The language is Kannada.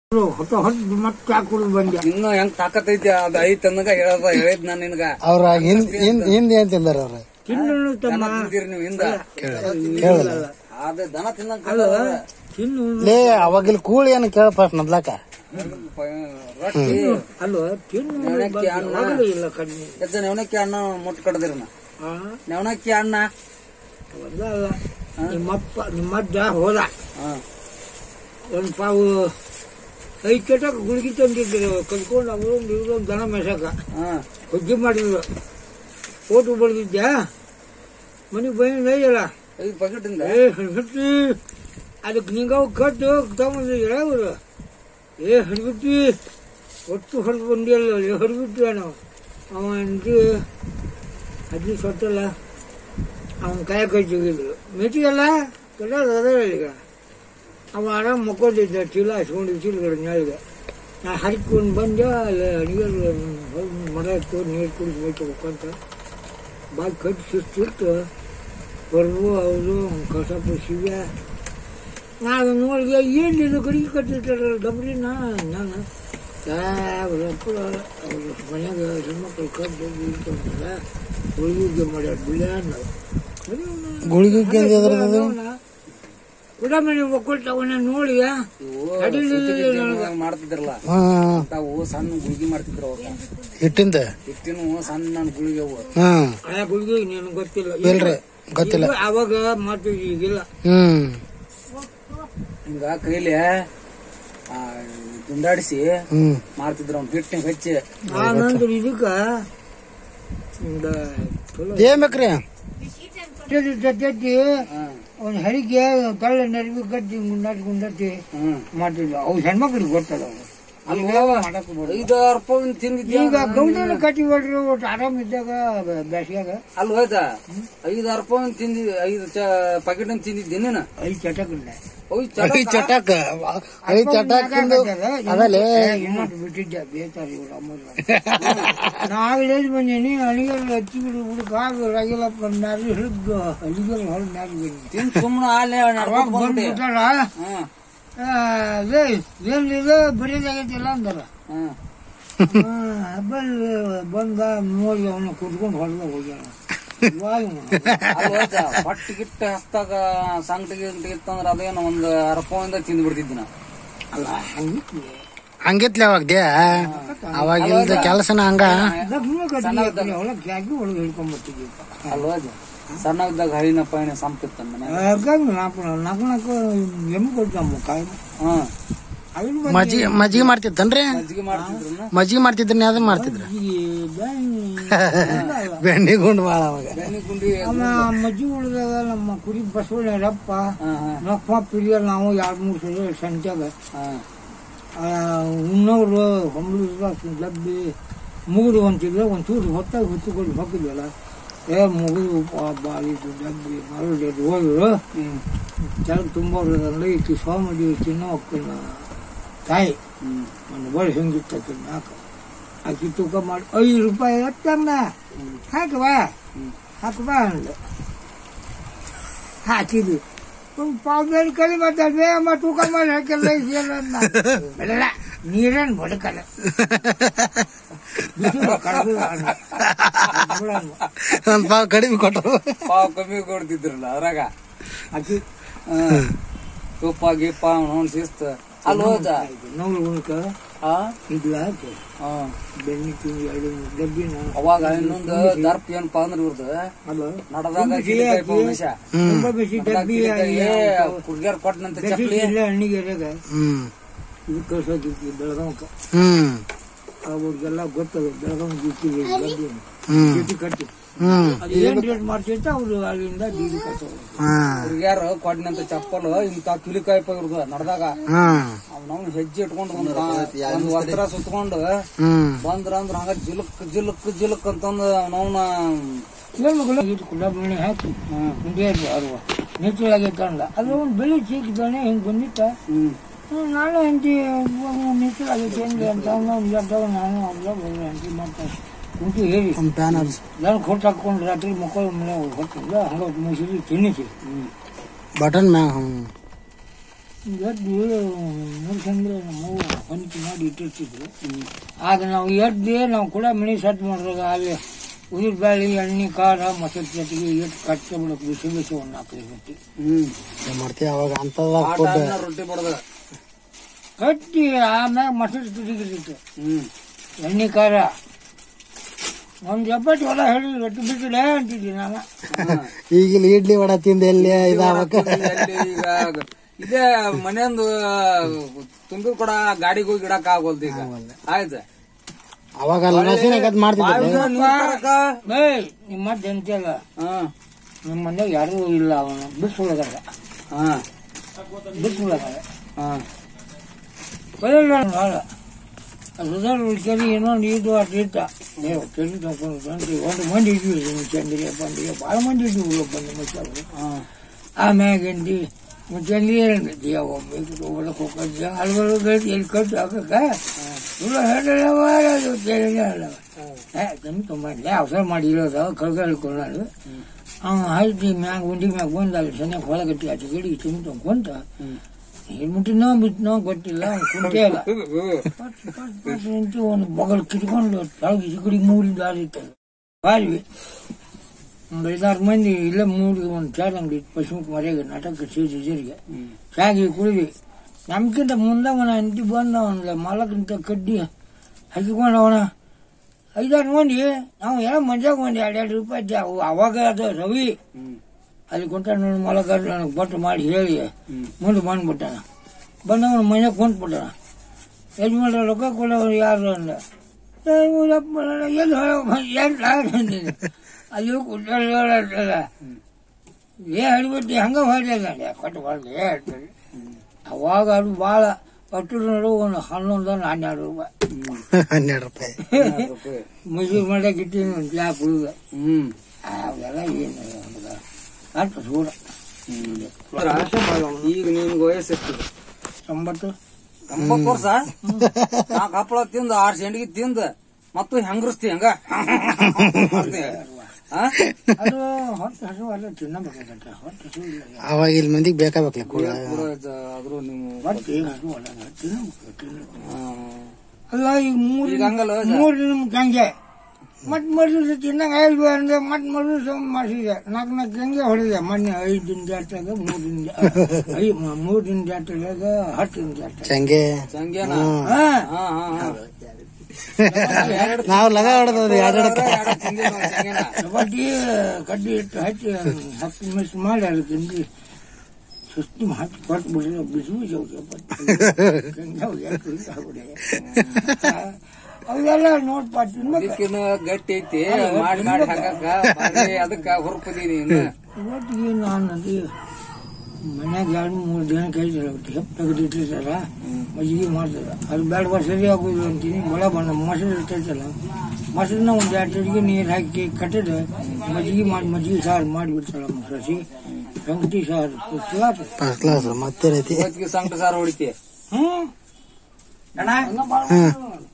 ಹೊತ್ತ ಹೊತ್ತು ಮತ್ತೆ ಹಾಕೊಂಡು ಬಂದೆ ಇನ್ನು ಹೆಂಗ್ ತಾಕತ್ತೈತಿ ಅದ ಐತ್ ಅನ್ನಗ ಹೇಳದ ಹೇಳಿದ್ ನಾನ್ ನಿನ್ಗ ಅವ್ರ ಹಿಂದ್ ಹಿಂದ್ ಹಿಂದ್ ಏನ್ ತಿಂದಾರ ಅವ್ರ ತಿನ್ನು ತಮ್ಮ ದನ ತಿಂತೀರಿ ನೀವು ಹಿಂದ ಕೇಳಲ್ಲ ಅದ ದನ ತಿನ್ನಕ್ ಅಲ್ಲ ತಿನ್ನು ಲೇ ಅವಾಗಿಲ್ ಕೂಳಿ ಏನ್ ಕೇಳ ಫಸ್ಟ್ ಮೊದ್ಲಾಕ ರೊಟ್ಟಿ ಅಲ್ವ ತಿನ್ನು ನೆವಣಕ್ಕಿ ಅನ್ನ ಆಗಲೇ ಇಲ್ಲ ಕಡಿಮೆ ಎದ್ದ ನೆವಣಕ್ಕಿ ಅನ್ನ ಮುಟ್ ಕಡದಿರನ ಆ, ನೆವಣಕ್ಕಿ ಅನ್ನ ಅದ ಅಲ್ಲ ನಿಮ್ಮಪ್ಪ ನಿಮ್ಮಜ್ಜ ಹೋದ ಹಾ ಒಂದ್ ಪಾವು ಐದು ಚಟಕ್ ಗುಳಿಗೆ ತಂದಿದ್ರು ಕಲ್ಕೊಂಡು ಅವರು ಇವ್ರು ಒಂದ್ ದನ ಮೇಸಕ ಹಾ ಹುಗ್ಗಿ ಮಾಡಿದ್ರು ಫೋಟೋ ಬಡ್ದಿದ್ದೆ ಮನೆಗೆ ಬಂದ ಇಲ್ಲ ಐದು ಪಾಕೆಟ್ ಇಂದ ಏ ಹಿಡ್ಬಿಟ್ಟಿ ಅದಕ್ಕೆ ನಿಂಗಾವ್ ಕಟ್ಟು ತಗೊಂಡಿದ್ರ ಅವರು ಏ ಹಿಡ್ಬಿಟ್ಟಿ ಒಟ್ಟು ಹೊಡೆದು ಬಂದಿಲ್ಲ ಹಿಡ್ಬಿಟ್ಟು ನಾವು ಅವ ಅಂಟಿ ಅಜ್ಜಿ ಸೊಟ್ಟಲ್ಲ ಅವನ ಕಾಯ ಕೈ ತೆಗಿದ್ರು ಮೆಟ್ಟಿಗೆಲ್ಲ ಎಲ್ಲ ಅದ ಈಗ ಅವ ಆರಾಮ್ ಮಕ್ಕೊಂಡಿದ್ದ ಚೀಲ ಹಚ್ಕೊಂಡು ಚೀಲಗಳು ನೆಳಗೆ ನಾ ಹರಿಕೊಂಡು ಬಂದೆ ಅಲ್ಲಿ ಅಡಿಗೆ ಮರ ಇತ್ತು ನೀರು ಕುಡಿಸ್ಬೇಕು ಅಂತ ಬಾಗಿ ಕಟ್ಟಿ ಸುಸ್ತಿತ್ತು ಬರ್ಬು ಅವರು ಕಸಪ ಶಿವ್ಯ ನಾವು ನೋಡಿದೆ ಏನಿದು ಗಡಿಗೆ ಕಟ್ಟಿರ್ತಾರಲ್ಲ ಡಬ್ರಿನ ನಾನು ಯಾವಪ್ಪ ಅವರು ಮನ್ಯಾಗ ಹೆಣ್ಮಕ್ಳು ಕದ್ದು ಇರ್ತಂದ್ರ ಹುಡುಗಿಗೆ ಮಾಡ್ಯಾರ ಬಿಳ್ಯಾನ ಗುಳಿಗೆ ಅದು ಕೂಡ ಮನೆ ಒಕ್ಕಲ್ಟವನ್ನ ನೋಡಿ ಇವು ಸುತ್ತಿಗೆ ಜೀವನದಾಗ ಮಾಡ್ತಿದ್ರಲ್ಲ ಹ್ಮ್ ತಾವು ಸಣ್ಣ ಗುಳಿಗೆ ಮಾಡ್ತಿದ್ರು ಅವಾಗ ಹಿಟ್ಟಿಂದ ಹಿಟ್ಟಿನ ಸಣ್ಣ ಗುಳಿಗೆ ಅವು ಹ್ಮ್ ಆ ಗುಳಿಗೆ ನಿನಗೆ ಗೊತ್ತಿಲ್ಲ ಇಲ್ರಿ ಗೊತ್ತಿಲ್ಲ ಈಗ ಅವಾಗ ಮಾಡ್ತೀವಿ ಈಗಿಲ್ಲ ಹ್ಮ್ ಹಿಂಗ ಕೈಲಿ ಆ, ದುಂಡಾಡಿಸಿ ಹ್ಮ್ ಮಾಡ್ತಿದ್ರು ಅವ್ನ ಹಿಟ್ಟಿನ ಹಚ್ಚಿ ಆ ನಂತರ ಇದಕ್ಕ ಒಂದು ಚಲೋ ಏನ್ ಬೇಕ್ರಿ ಜೊತೆ ಹಾ ಒಂದು ಹರಿಗೆ ತಳ್ಳ ನೆರವಿ ಗಟ್ಟಿ ಗುಂಡಾಟಿ ಗುಂಡಾಟಿ ಹ್ಮ್ ಮಾಡ್ತಿದ್ವು ಅವು ಹೆಣ್ಮಕ್ಳಿಗೆ ಗೊತ್ತಲ್ಲ ಅವು ಐದಾರು ರೂಪಾಯಿ ತಿಂದಿದ್ಯ ಈಗ ಗೌಡನ ಕಟ್ಟಿ ಹೊಡ್ರಿ ಒಟ್ಟು ಆರಾಮ್ ಇದ್ದಾಗ ಬ್ಯಾಸಿಯಾಗ ಅಲ್ಲಿ ಹೋಯ್ತಾ ಐದಾರು ರೂಪಾಯಿ ತಿಂದಿ ಐದು ಪಾಕೆಟ್ ತಿಂದಿದ್ದೆ ನೀನು ಐದು ಚಟಕಲ್ಲ ಐದ್ ಐ ಚಟಾಕ ಐ ಚಟಾಕ್ ತಿಂದು ಅದಲ್ಲೇ ಇನ್ನೊಂದು ಬಿಟ್ಟಿದ್ದೆ ಬೇತಾರ ಇವ್ರು ಅಮ್ಮ ನಾಗಲೇ ಬಂದೇನಿ ಅಳಿಗೆಲ್ಲ ಹಚ್ಚಿ ಬಿಡು ಹುಡುಗ ಆಗಿಲ್ಲಪ್ಪ ಮ್ಯಾಲ ಹಿಡಿದು ಅಳಿಗೆಲ್ಲ ಹೊರಗೆ ಮ್ಯಾಲ ಬಂದಿ ತಿಂದ್ ಸುಮ್ಮನೆ ಅಲ್ಲೇ ಅವಾಗ ನಡ್ಕೊಂಡ್ ಬಂದ್ಬಿಟ್ಟೆ ಬಂದ್ಬಿಟ್ಟಾರ ಹ್ಮ್ ಲೇ ಏನಿದೆ ಬರೀದಾಗೈತಿಲ್ಲ ಅಂದಾರ ಹ್ಮ್ ಹಬ್ಬಲ್ ಬಂದ ನೋಡಿ ಅವನು ಕುತ್ಕೊಂಡು ಹೊಡೆದ ಹೋಗ್ಯಾನ ಇವಾಗ ಅಲ್ಲಿ ಹೋಯ್ತಾ ಹೊಟ್ಟಿ ಗಿಟ್ಟ ಹಸ್ತಾಗ ಸಂಗಟಿ ಗಿಂಟಿ ಇತ್ತಂದ್ರ ಅದೇನೋ ಒಂದ್ ಅರ್ಪದಿಂದ ತಿಂದ್ ಬಿಡ್ತಿದ್ವಿ ನಾವು ಅಲ್ಲ ಹಂಗಿತ್ತು ಹಂಗಿತ್ಲೆ ಅವಾಗ ದೇ ಅವಾಗಿಲ್ದ ಕೆಲಸನ ಹಂಗ ಲಕ್ಷ್ಮಿ ಕಟ್ಟಿ ಅವಳ ಕ್ಯಾಕಿ ಒಳಗೆ ಹಿಡ್ಕೊಂಡ್ಬರ್ತಿದ್ವಿ ಅಲ್ಲಿ ಹೋಯ್ತು ಸಣ್ಣ ಇದ್ದಾಗ ಹರಿನ ಪೈನ ಸಂಪಿತ್ತ ಮನೆ ಹಾಗಾಗಿ ನಾಲ್ಕು ನಾಲ್ಕು ನಾಲ್ಕು ಎಮ್ಮೆ ಕೊಡ್ತಮ್ಮ ಕಾಯಿ ಹ್ಮ್ ಅದ್ರ ಮಜ್ಜಿ ಮಜ್ಜಿಗೆ ಮಾಡ್ತಿತ್ತನ್ರಿ ಮಜ್ಜಿಗೆ ಮಾಡ್ತಿದ್ರು ಮಜ್ಜಿಗೆ ಮಾಡ್ತಿದ್ರಿ ಅದನ್ನ ಮಾಡ್ತಿದ್ರ ಬೆಣ್ಣೆ ಗುಂಡ್ ಬಾಳ ಅವಾಗ ಬೆಣ್ಣೆ ಗುಂಡಿ ನಮ್ಮ ಮಜ್ಜಿ ಉಳಿದಾಗ ನಮ್ಮ ಕುರಿ ಬಸವಣ್ಣರಪ್ಪ ಹಾ ಹಾ ರಪ್ಪ ಪಿರಿಯ ನಾವು ಎರಡು ಮೂರು ಸಲ ಸಂತ್ಯಾಗ ಹಾ ಉಣ್ಣವ್ರು ಹೊಂಬಳಿದ ಡಬ್ಬಿ ಮುಗಿದು ಅಂತಿದ್ರೆ ಒಂದು ಚೂರು ಹೊತ್ತಾಗಿ ಹೊತ್ತುಕೊಂಡು ಹೋಗಿದ್ವಲ್ಲ ಏ ಮುಗಿದು ಬಾಳಿದು ಡಬ್ಬಿ ಮರಳಿ ಹೋದ್ರು ಹ್ಮ್ ಕೆಳಗೆ ತುಂಬೋದ್ರಲ್ಲ ಈಕಿ ಸ್ವಾಮಿ ತಿನ್ನೋ ಅಕ್ಕನ ತಾಯಿ ಹ್ಮ್ ಒಂದು ಬಳಿ ಹೆಂಗಿತ್ತು ಆಕಿನ ನಾಲ್ಕು ಆಕಿ ತೂಕ ಮಾಡಿ ಐದು ರೂಪಾಯಿ ಎತ್ತಂದ ಹಾಕವಾ ಹಾಕಬಾ ಅಂದ ಹಾಕಿದ್ವಿ ಒಂದು ಪಾವ್ದಲ್ಲಿ ಕಲಿ ಮಾತಾಡ್ದೆ ಅಮ್ಮ ತೂಕ ಮಾಡಿ ಹಾಕಲ್ಲ ಇದೆಯಲ್ಲ ಬೆಳಲ್ಲ ನೀರೇನು ಬದುಕಲ್ಲ ಬಿಸಿ ಕಡ್ದು ಅಂದ. ಬಿಡಲ್ಲ. ಒಂದ್ ಪಾವ್ ಕಡಿಮೆ ಕೊಟ್ಟರು ಪಾವ್ ಕಮ್ಮಿ ಕೊಡ್ತಿದ್ರಲ್ಲ ಅದ್ರಾಗ ಆಕಿ ಹ್ಮ್. ತುಪ್ಪ ಗಿಪ್ಪ ಅವ್ನು ಶಿಸ್ತ ಅಲ್ಲಿ ಹೋದ ನೋವು ಉಣ್ಕ ಆ ಇದು ಹಾಕಿ ಹಾ. ಬೆಣ್ಣೆ ತಿಂದು ಎರಡು ಮೂರು ಡಬ್ಬಿನ ಅವಾಗ ಇನ್ನೊಂದು ದರ್ಪ ಏನಪ್ಪಾ ಅಂದ್ರ ಇವ್ರದ್ದು ಅಲ್ಲ ನಡದಾಗ ಕಿಡಿಕಾಯಿ ಪೌಂಡಿಶ ತುಂಬಾ ಬೇಸಿ ಡಬ್ಬಿ ಕುಡ್ಗ್ಯಾರ ಕೊಟ್ಟನಂತ ಚಪ್ಲಿ ಇಲ್ಲ ಹಣ್ಣಿಗೆರೆಗ ಹ್ಮ್ ಇದು ಕಳ್ಸೋದಿತ್ತು ಬೆಳಗಾವಕ ಹ್ಮ್ ಅವ್ರಿಗೆಲ್ಲ ಗೊತ್ತದ ಬೆಳಗಾವ್ ಜಿಟಿ ಡಬ್ಬಿ ಹ್ಮ್ ಜಿಟಿ ಕಟ್ಟಿ ಹ್ಮ್ ಅದು ಏನ್ ರೇಟ್ ಮಾಡ್ತಿರ್ತ ಅವ್ರು ಅಲ್ಲಿಂದ ಬೀದಿ ಕಟ್ಟೋದು ಹಾ ಹುಡುಗ್ಯಾರ ಕೊಟ್ಟನಂತ ಚಪ್ಪಲ್ ಇಂತ ಕಿಲಿಕಾಯಿ ಪೈ ಇವ್ರದ್ದು ನಡ್ದಾಗ ಹಾ ಅವ್ನವ್ನ ಹೆಜ್ಜೆ ಇಟ್ಕೊಂಡು ಒಂದು ಒಂದು ವಸ್ತ್ರ ಸುತ್ಕೊಂಡು ಹ್ಮ್ ಬಂದ್ರ ಅಂದ್ರ ಹಂಗ ಜಿಲಕ್ ಜಿಲಕ್ ಜಿಲಕ್ ಅಂತಂದ ಅವನವನ ಕೇಳಬೇಕು ಇದು ಡಬ್ಬಿ ಹಾಕಿ ಹಿಂದೆ ಅಲ್ವ ನೆಚ್ಚಲಾಗೈತೆ ಅಂದ ಅದು ಒಂದು ಬೆಳೆ ಚೀಕಿದ್ದಾನೆ ಹಿಂಗೆ ಬಂದಿತ್ತ ಹ್ಮ್ ಹ್ಮ್, ನಾಳೆ ಅಂಟಿ ನೆಚ್ಚಲಾಗೈತೆ ಹೆಂಗೆ ಅಂತ ಅವ್ನು ಒಂದು ಜಡ್ಡವ ನಾನು ಅವ್ರ ಬಂದ್ರೆ ಅಂಟಿ ಮಾಡ್ತಾನೆ ಕುಂತು ಹೇಳಿ ಒಂದ್ ಪ್ಯಾನ್ ನಾನು ಕೊಟ್ಟು ಹಾಕೊಂಡು ರಾತ್ರಿ ಮಕ್ಕಳು ಮನೆ ಹೊತ್ತಿಲ್ಲ ಹಂಗ ಮುಗಿಸಿ ತಿನ್ನಿಸಿ ಬಟನ್ ಮ್ಯಾಗ ಹ್ಮ್ ಎದ್ದು ಮುರ್ಸಂದ್ರೆ ನಮ್ಮವ್ವ ಹೊಂದಿಕೆ ಮಾಡಿ ಇಟ್ಟಿರ್ತಿದ್ರು ಆಗ ನಾವು ಎದ್ದು ನಾವು ಕೂಡ ಮನೆ ಸಟ್ ಮಾಡಿದಾಗ ಅಲ್ಲಿ ಉದಿರ್ ಬ್ಯಾಳಿ ಎಣ್ಣೆ ಖಾರ ಮೊಸರು ಜೊತೆಗೆ ಎಷ್ಟು ಕಟ್ಟ ಬಿಡಕ್ಕೆ ಬಿಸಿ ಬಿಸಿ ಒಂದು ಹಾಕಿ ರೊಟ್ಟಿ ಹ್ಮ್ ಏನ್ ಮಾಡ್ತೀವಿ ಅವಾಗ ಅಂತದ ಆ ಫುಡ್ ಟೈಮ್ನಾಗ ರೊಟ್ಟಿ ಬಡದ ಕಟ್ಟಿ ಆಮ್ಯಾಗ ಮೊಸರು ಜೊತೆಗಿರ್ತಿತ್ತು ಹ್ಮ್ ಎಣ್ಣೆ ಖಾರ ಒಂದು ಚಪಾತಿ ಹೊಲ ಹೇಳಿ ರೊಟ್ಟಿ ಬಿಟ್ಟಿಲ್ಲ ಅಂತಿದ್ದೆ ನಾನು ಈಗಿನ ಇಡ್ಲಿ ವಡ ತಿಂದ ಎಲ್ಲಿ ಇದಾವಕ್ಕ ಎಲ್ಲಿ ಈಗ ಇದೇ ಮನೆಯೊಂದು ತುಂಬಿದ ಕೂಡ ಗಾಡಿಗೆ ಹೋಗಿ ಇಡಕ್ ಆಗೋಲ್ದು ಈಗ ಆಯ್ತು ಅವಾಗ ಅಲ್ಲಿ ಮಸೀನಾಗ ಅದ್ ಮಾಡ್ತಿದ್ದೆ ಏಯ್ ನಿಮ್ಮ ಜಂತಿಯಲ್ಲ ಹ್ಮ್ ನಿಮ್ಮ ಮನೆಯಾಗ ಯಾರೂ ಇಲ್ಲ ಅವನು ಬಿಸಿಲೊಳಗಲ್ಲ ಹಾ ಬಿಸಿಲೊಳಗಲ್ಲ ಹಾ ಬರಲ್ಲ ಭಾಳ ರಿಸಲ್ಟ್ ಕೆರಿ ಏನೋ ನೀರು ಅಷ್ಟು ಇಟ್ಟ ನೀವು ಕೆರಿ ತಗೊಂಡು ಬಂದು ಒಂದು ಮಂದಿ ಇದ್ವಿ ಚಂದ್ರಿಯ ಬಂದಿಗೆ ಭಾಳ ಮಂದಿ ಇದ್ವಿ ಬಂದು ಮಚ್ಚವರು ಹಾ ಆಮ್ಯಾಗ ಎಂದಿ ಮುಚ್ಚಂದಿ ಏನಂದಿ ಒಬ್ಬ ಹೊಲಕ್ಕೆ ಹೋಗೋದು ಹಲವಾರು ಗಳಿಗೆ ಎಲ್ಲಿ ಕಟ್ಟು ಹಾಕಕ್ಕ ಇಲ್ಲ ಹೇಳಲ್ಲವ ಅದು ಕೇಳಿಲ್ಲ ಅಲ್ಲವ ಏ ಕಮ್ಮಿ ತುಂಬ ಅವಸರ ಮಾಡಿ ಇರೋದು ಕಳ್ಕ ಹೇಳ್ಕೊಂಡು ಅವ ಆಯ್ತು ಮ್ಯಾಗ ಉಂಡಿ ಮ್ಯಾಗ ಬಂದ ಅಲ್ಲಿ ಸನ್ಯಾಗ ಹೊಲ ಗಟ್ಟಿ ಆಚೆ ಗಿಡಿ ತುಂಬ ತುಂಬ್ಕೊಂತ ಮುಟ್ಟಿನೋ ಬಿಟ್ಟನೋ ಗೊತ್ತಿಲ್ಲ ಅವ್ನು ಕುಂಟೇ ಇಲ್ಲ ಪಟ್ ಪಟ್ ಪಟ್ ಅಂತ ಒಂದು ಬಗಲ್ ಕಿಟ್ಕೊಂಡು ತಳಗಿ ಚಿಕ್ಕಡಿ ಮೂರಿ ದಾರಿ ಇತ್ತು ಬಾಳ್ವಿ ಒಂದು ಐದಾರು ಮಂದಿ ಇಲ್ಲೇ ಮೂಡಿ ಒಂದು ಚಾರ್ ಅಂಗಡಿ ಪಶ್ಚಿಮ ಮರೆಗೆ ನಾಟಕ ಸೇರಿ ಜರಿಗೆ ಚಾಗಿ ಕುಡಿದ್ವಿ ನಮ್ಗಿಂತ ಮುಂದವನ ಅಂಟಿ ಬಂದ ಅವನ ಮಾಲಕ್ಕಿಂತ ಕಡ್ಡಿ ಹಚ್ಕೊಂಡವನ ಐದಾರು ಮಂದಿ ನಾವು ಏನೋ ಮಂಜಾಗ ಮಂದಿ ಎರಡೆರಡು ರೂಪಾಯಿ ಇದ್ದೆ ಅವು ಅವಾಗ ಅದು ರವಿ ಹ್ಮ್ ಅಲ್ಲಿ ಕೊಂಟ ನೋಡಿ ಮಲಗಾರ ನನಗೆ ಬಟ್ಟು ಮಾಡಿ ಹೇಳಿ ಮುಂದೆ ಬಂದ್ಬಿಟ್ಟಾನ ಬಂದವನು ಮನೆಗೆ ಕುಂತ್ಬಿಟ್ಟಾನ ಯಜಮಾನ ರೊಕ್ಕ ಕೊಡೋರು ಯಾರು ಅಂದ ಏ, ಊರಪ್ಪ ಬರೋಣ, ಎಲ್ಲಿ ಹೊರಗೆ ಏನು ಅಂದಿದ್ದೆ ಅಲ್ಲಿ ಕುಟ್ಟಲ್ಲ ಏ ಹಡಿಬಿಟ್ಟು ಹಂಗ ಹೊರಲಿಲ್ಲ ಕೊಟ್ಟು ಹೊರಲಿ ಹೇಳ್ತಾರೆ ಅವಾಗ ಅದು ಭಾಳ ಒಟ್ಟು ನೋಡು ಒಂದು ಹನ್ನೊಂದು ಹನ್ನೆರಡು ರೂಪಾಯಿ ಹನ್ನೆರಡು ರೂಪಾಯಿ ರೂಪಾಯಿ ಮೈಸೂರು ಮಾಡಕ್ಕೆ ಇಟ್ಟಿನಿ ಒಂದು ಕ್ಲಾಪ್ ಹುಡುಗ ಹ್ಮ್ ಅವೆಲ್ಲ ಏನು ಹುಡುಗ ಅಷ್ಟು ಸೂರ ಈಗ ನಿನ್ಗೆ ವಯಸ್ಸು ಎಷ್ಟಿದೆ ತೊಂಬತ್ತು ಎಂಬತ್ತು ವರ್ಷ ನಾಲ್ಕು ಹಪ್ಪಳ ತಿಂದು ಆರು ಸೆಂಡಿಗೆ ತಿಂದು ಮತ್ತು ಹೆಂಗ್ರಸ್ತಿ ಹಂಗ ಆ? ಅದು ಹೊಟ್ಟೆ ಹಸು ಅಲ್ಲ ತಿನ್ನಬೇಕಾಗತ್ತೆ ಹೊಟ್ಟೆ ಹಸು ಇಲ್ಲ ಅವಾಗ ಇಲ್ಲಿ ಮಂದಿಗೆ ಬೇಕಾಗ್ಬೇಕಲ್ಲ ಕೂಡ ಪೂರ ಇದು ಆದ್ರೂ ನೀವು ಹೊಟ್ಟೆ ಹಸು ಅಲ್ಲ ತಿನ್ನಬೇಕು ತಿನ್ನಬೇಕು ಆ, ಅಲ್ಲ ಈಗ ಮೂರು ಈಗ ಹಂಗಲ್ಲ ಅಜ್ಜ? ಮೂರು ದಿನ ಗಂಗೆ ಮತ್ ಮರು ದಿವಸ ತಿನ್ನಂಗ ಐದು ಅಂದ್ರೆ ಮತ್ ಮರು ದಿವಸ ಮಾಡಿಸಿದೆ ನಾಲ್ಕು ನಾಲ್ಕು ಗಂಗೆ ಹೊಡೆದೆ ಮೊನ್ನೆ ಐದು ದಿನ ಜಾತ್ರೆಗೆ ಮೂರು ದಿನ ಐ ಮೂರು ದಿನ ಜಾತ್ರೆಗೆ ಹತ್ತು ದಿನ ಜಾತ್ರೆ ಚಂಗೆ ಚಂಗೇನ ಹಾ ಹಾ ಹಾ ಹಾ ನಾವು ಲಗ ಹೊಡೆದದು ಎರಡು ಎರಡು ಚಂಗೇನ, ಚಂಗೇನ. ಕಬಡ್ಡಿ ಕಡ್ಡಿ ಇಟ್ಟು ಹಚ್ಚಿ ಹತ್ತು ಮಿಸ್ ಮಾಡಿ ಅಲ್ಲಿ ತಿಂದು ಸುಸ್ತಿ ಹಾಕಿ ಕೊಟ್ಟು ಬಿಡಿದ್ರೆ ಬಿಸಿ ಬಿಸಿ ಅವೆಲ್ಲ ನೋಡ್ಪ ತಿನ್ಬೇಕು ಇದಕ್ಕಿನ್ನು ಗಟ್ಟಿ ಐತಿ ಮಾಡಿ ಮಾಡಿ ಹಾಕಕ್ಕ ಬಾರಿ ಅದಕ್ಕ ಹುರುಪದೀನಿ ಇನ್ನು ಇವತ್ತಿಗೆ ನಾನು ಅದು ಮನ್ಯಾಗ ಎರಡು ಮೂರು ದಿನ ಕೈತಾರೆ ಹೆಪ್ ತೆಗೆದಿಟ್ಟಿರ್ತಾರ ಮಜ್ಜಿಗೆ ಮಾಡ್ತಾರೆ ಅದು ಬೇಡ ಸರಿ ಆಗೋದು ಅಂತೀನಿ ಒಳ ಬಂದ ಮೊಸರು ಇರ್ತೈತಲ್ಲ ಮೊಸರನ್ನ ಒಂದು ಎರಡು ಚಡಿಗೆ ನೀರು ಹಾಕಿ ಕಟ್ಟಿದ್ರೆ ಮಜ್ಜಿಗೆ ಮಾಡಿ ಮಜ್ಜಿಗೆ ಸಾರು ಮಾಡಿಬಿಡ್ತಾರ ಸಸಿ ಸಂಗತಿ ಸಾರು ಕ್ಲಾಸ್ ಫಸ್ಟ್ ಕ್ಲಾಸ್ ಮತ್ತೆ ರೀತಿ ಇವತ್ತಿಗೆ ಸಂಕಟ ಸಾರು ಹೊಡಿತಿ ಹ್ಮ್ ಎಲ್ಲ ಭಾಳ